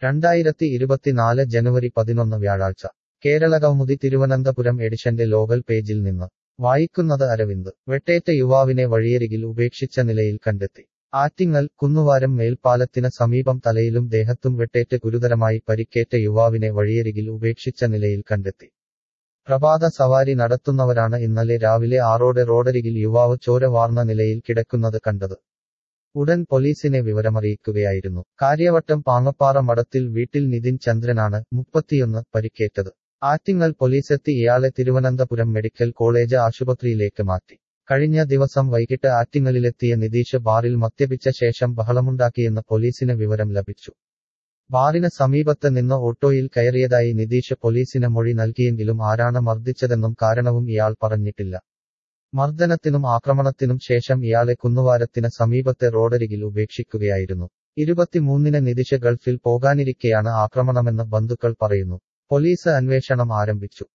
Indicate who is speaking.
Speaker 1: രണ്ടായിരത്തി ഇരുപത്തിനാല് ജനുവരി പതിനൊന്ന് വ്യാഴാഴ്ച കേരളകൗമുദി തിരുവനന്തപുരം എഡിഷന്റെ ലോകൽ പേജിൽ നിന്ന് വായിക്കുന്നത് അരവിന്ദ് വെട്ടേറ്റ യുവാവിനെ വഴിയരികിൽ ഉപേക്ഷിച്ച നിലയിൽ കണ്ടെത്തി ആറ്റിങ്ങൽ കുന്നുവാരം മേൽപ്പാലത്തിന് സമീപം തലയിലും ദേഹത്തും വെട്ടേറ്റ് ഗുരുതരമായി പരിക്കേറ്റ യുവാവിനെ വഴിയരികിൽ ഉപേക്ഷിച്ച നിലയിൽ കണ്ടെത്തി പ്രഭാത സവാരി നടത്തുന്നവരാണ് ഇന്നലെ രാവിലെ ആറോടെ റോഡരികിൽ യുവാവ് ചോര വാർന്ന നിലയിൽ കിടക്കുന്നത് കണ്ടത് ഉടൻ പോലീസിനെ വിവരമറിയിക്കുകയായിരുന്നു കാര്യവട്ടം പാങ്ങപ്പാറ മഠത്തിൽ വീട്ടിൽ നിതിൻ ചന്ദ്രനാണ് മുപ്പത്തിയൊന്ന് പരിക്കേറ്റത് ആറ്റിങ്ങൽ പോലീസെത്തി ഇയാളെ തിരുവനന്തപുരം മെഡിക്കൽ കോളേജ് ആശുപത്രിയിലേക്ക് മാറ്റി കഴിഞ്ഞ ദിവസം വൈകിട്ട് ആറ്റിങ്ങലിലെത്തിയ നിതീഷ് ബാറിൽ മദ്യപിച്ച ശേഷം ബഹളമുണ്ടാക്കിയെന്ന് പോലീസിന് വിവരം ലഭിച്ചു ബാറിന് സമീപത്ത് നിന്ന് ഓട്ടോയിൽ കയറിയതായി നിതീഷ് പോലീസിന് മൊഴി നൽകിയെങ്കിലും ആരാണ് മർദ്ദിച്ചതെന്നും കാരണവും ഇയാൾ പറഞ്ഞിട്ടില്ല മർദ്ദനത്തിനും ആക്രമണത്തിനും ശേഷം ഇയാളെ കുന്നുവാരത്തിന് സമീപത്തെ റോഡരികിൽ ഉപേക്ഷിക്കുകയായിരുന്നു ഇരുപത്തിമൂന്നിന് നിതിഷ് ഗൾഫിൽ പോകാനിരിക്കെയാണ് ആക്രമണമെന്ന് ബന്ധുക്കൾ പറയുന്നു പോലീസ് അന്വേഷണം ആരംഭിച്ചു